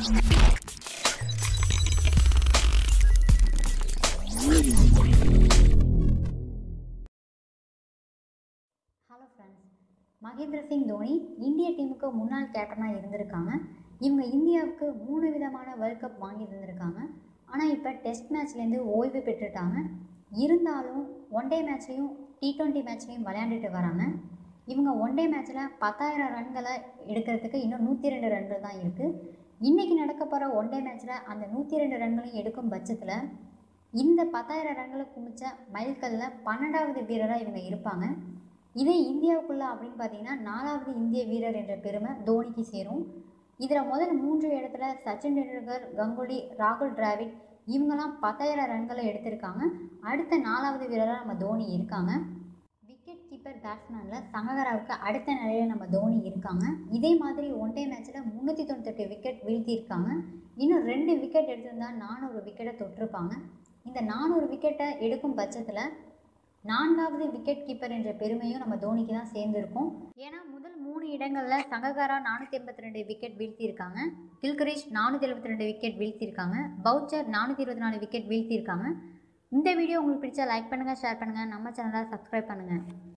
hello friends Mahendra Singh Dhoni இந்திய டீமுக்கு முன்னாள் கேப்டனாக இருந்திருக்காங்க இவங்க இந்தியாவுக்கு மூணு விதமான வேர்ல்ட் கப் வாங்கி இருந்திருக்காங்க ஆனால் இப்போ டெஸ்ட் மேட்ச்லேருந்து ஓய்வு பெற்றுட்டாங்க இருந்தாலும் ஒன் டே மேட்ச்லேயும் டி டுவெண்ட்டி மேட்ச்லேயும் விளையாண்டுட்டு வராங்க இவங்க ஒன் டே மேட்ச்சில் பத்தாயிரம் ரன்களை எடுக்கிறதுக்கு இன்னும் நூற்றி ரெண்டு ரன்கள் தான் இருக்குது இன்றைக்கி நடக்க போகிற ஒன் டே மேட்ச்சில் அந்த நூற்றி ரெண்டு ரன்களையும் எடுக்கும் பட்சத்தில் இந்த பத்தாயிரம் ரன்களை குமிச்ச மைல்கல்ல பன்னெண்டாவது வீரராக இவங்க இருப்பாங்க இதே இந்தியாவுக்குள்ள அப்படின்னு பார்த்தீங்கன்னா நாலாவது இந்திய வீரர் என்ற பெருமை தோனிக்கு சேரும் இதில் முதல் மூன்று இடத்துல சச்சின் டெண்டுல்கர் கங்குலி ராகுல் டிராவிட் இவங்கெல்லாம் பத்தாயிரம் ரன்களை எடுத்திருக்காங்க அடுத்த நாலாவது வீரராக நம்ம தோனி இருக்காங்க விக்கெட் கீப்பர் பேட்ஸ்மேனில் சங்ககராவுக்கு அடுத்த நிலையில் நம்ம தோனி இருக்காங்க இதே மாதிரி ஒன் டே மேட்ச்சில் முந்நூற்றி தொண்ணூத்தெட்டு விக்கெட் வீழ்த்தியிருக்காங்க இன்னும் ரெண்டு விக்கெட் எடுத்திருந்தா நானூறு விக்கெட்டை தொட்டிருப்பாங்க இந்த நானூறு விக்கெட்டை எடுக்கும் பட்சத்தில் நான்காவது விக்கெட் கீப்பர் என்ற பெருமையும் நம்ம தோனிக்கு தான் சேர்ந்துருக்கும் ஏன்னா முதல் மூணு இடங்களில் சங்ககாரா நானூற்றி எண்பத்தி ரெண்டு விக்கெட் வீழ்த்தியிருக்காங்க கில்கரிஷ் நானூற்றி எழுபத்தி ரெண்டு விக்கெட் வீழ்த்தியிருக்காங்க பவுச்சர் நானூற்றி இருபத்தி நாலு விக்கெட் வீழ்த்தியிருக்காங்க இந்த வீடியோ உங்களுக்கு பிடிச்சா லைக் பண்ணுங்கள் ஷேர் பண்ணுங்கள் நம்ம சேனலை சப்ஸ்கிரைப் பண்ணுங்கள்